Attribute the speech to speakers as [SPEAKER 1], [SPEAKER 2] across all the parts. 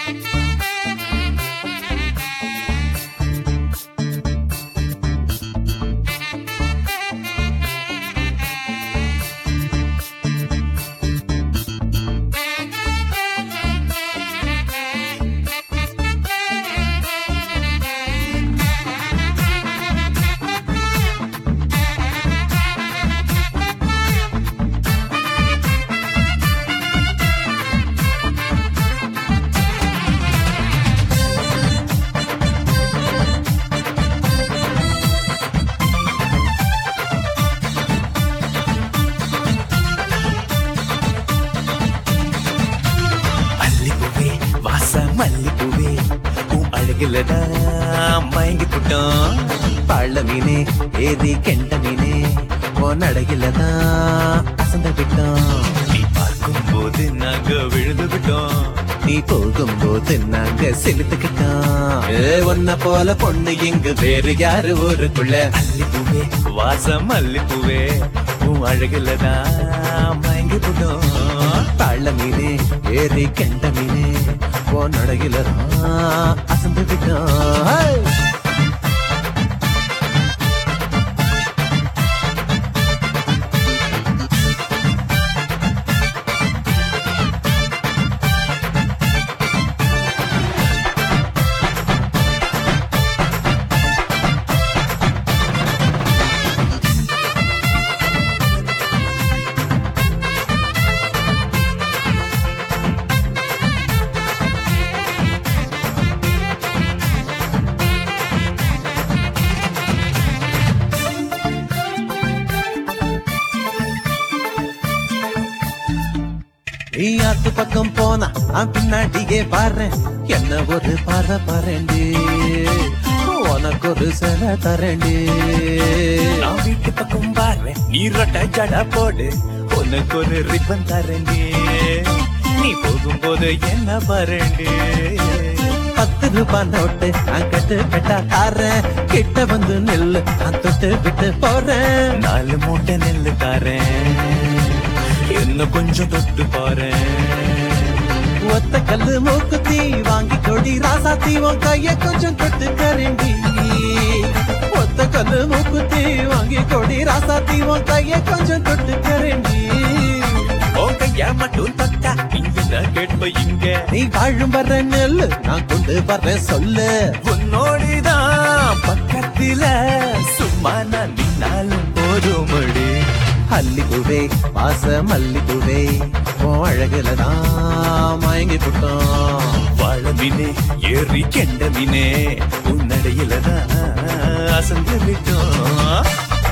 [SPEAKER 1] மல்லிப்பூவே வாச மல்லிப்பூவே உன் அழகுலடா மயங்கி புட்டோம் பள்ள மீனே ஏதி கெண்ட மீனே உன் அழகுலதான் அசந்து விட்டோம் நீ பார்க்கும் போது நாங்க விழுந்து விட்டோம் நீ போகும்போது நாங்க செலுத்துக்கிட்டோம் ஏ, உன்னை போல பொண்ணு இங்கு வேறு யாரு ஊருக்குள்ள மல்லிப்பூவே வாசம் மல்லிப்பூவே உன் அழகுலதான் மயங்கி புட்டோம் பள்ள மீனே ஏறி கெண்ட மீனே உன் அழகுலதான் அசந்து விட்டோம் ஹே! நீ ஆத்து பக்கம் போனா நான் பின்னாடியே பாடுறேன் என்ன ஒரு பாற பாறேண்டி உனக்கு ஒரு சில தரேண்டி நான் வீட்டு பக்கம் பாடுறேன் நீ ரொட்ட ஜட போடு உனக்கு ஒரு ரிப்பன் தரேண்டி நீ போகும்போது என்ன பாருண்டி பத்து ரூபாய் நோட்டு நான் கட்டு பெட்டா தாரேன் கிட்ட வந்து நெல்லு நான் தொட்டு விட்டு போறேன் நாலு மூட்டை நெல்லு தாரேன் என்ன கொஞ்சம் தொட்டு பாரு ஒத்த கல்லு மூக்குத்தி வாங்கி கொடி ராசாத்தி உன் கைய கொஞ்சம் தொட்டு கரண்டி ஒத்த கல்லு மூக்குத்தி வாங்கி கொடி ராசாத்தி உன் கைய கொஞ்சம் தொட்டு கரண்டி உன் கைய மட்டும் தொட்டா நீ என்ன கேட்ப இங்க நீ வாழும் வர்ற நெல்லு நான் கொண்டு வர்றேன் சொல்லு உன்னோடுதான் பக்கத்தில சும்மா நான் நின்னாலும் போதுமடி அல்லிப்பூவே வாச மல்லிப்பூவே உன் அழகுலதான் மயங்கி புட்டோம் வாழ மீனே ஏறி கெண்ட மீனே உன்னடையிலதான் அசந்து விட்டோம்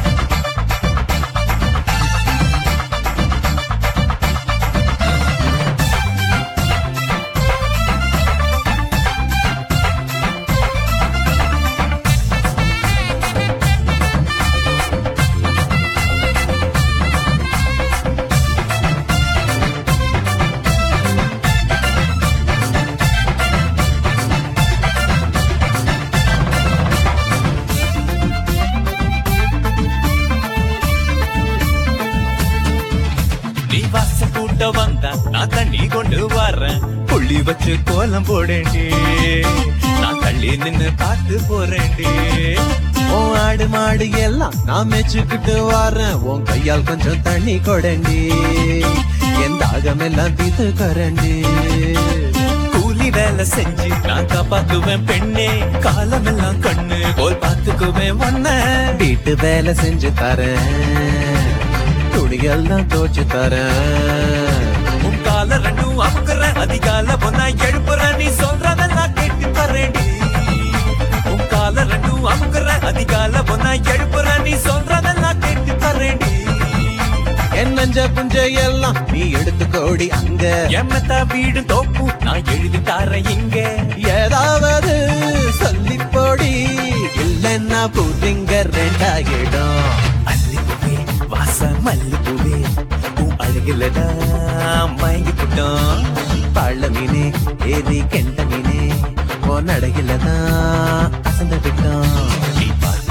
[SPEAKER 1] நீ வாச கூட்ட வந்தா நான் தண்ணி கொண்டு வர்றேன் புள்ளி வச்சு கோலம் போடேண்டி நான் தள்ளி நின்னு பார்த்து போறேன்டி உன் ஆடு மாடு எல்லாம் நான் மெச்சுக்கிட்டு வரேன் உன் கையால் கொஞ்சம் தண்ணி கொடண்டி என் தாகமெல்லாம் தீத்து கரண்டி கூலி வேலை செஞ்சு நான் காப்பாத்துவேன் பெண்ணே காலமெல்லாம் கண்ணு போல் பார்த்துக்குவேன் ஒன்ன வீட்டு வேலை செஞ்சு தரேன் துணியெல்லாம் தோச்சு தரேன் உன் கால ரெண்டும் அமுக்குற அதிகால பொண்ணா எழுப்புற நீ சொல்றதெல்லாம் கேட்டு தரேன்டி உன் கால ரெண்டும் அமுக்குற அதிகால பொண்ணா எழுப்புற நீ சொல்றதெல்லாம் கேட்டு தரேன்டி என் நஞ்ச புஞ்ச எல்லாம் நீ எடுத்துக்கோடி அங்க எம்மத்தா வீடு தோப்பு நான் எழுதி தரேன் இங்க ஏதாவது சொல்லி போடி இல்லன்னா புதிங்க ரெண்டாயிடும் அல்லிப்பூவே வாச மல்லிப்பூவே உன் அழகுலடா மயங்கி புட்டோம் பள்ள மீனே ஏதி கெண்ட மீனே உன் அழகுலதான் அசந்து விட்டோம் நீ பார்க்கும்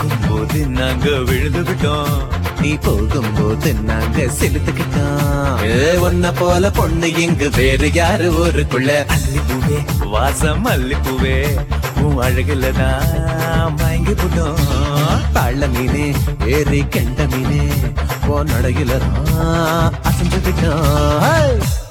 [SPEAKER 2] போகும்போது நாங்க விழுந்து விட்டோம்
[SPEAKER 1] நீ போகும்போது நாங்க செலுத்துக்கிட்டோம் ஏ, உன்னை போல பொண்ணு இங்கு வேறு யாரு ஊருக்குள்ள
[SPEAKER 2] அல்லிப்பூவே வாசம் மல்லிப்பூவே உன் அழகுல தான் மயங்கி போட்டோம்
[SPEAKER 1] பள்ள மீனே ஏறி கெண்ட மீனே உன் நடையில தான் அசைஞ்சு விட்டோம்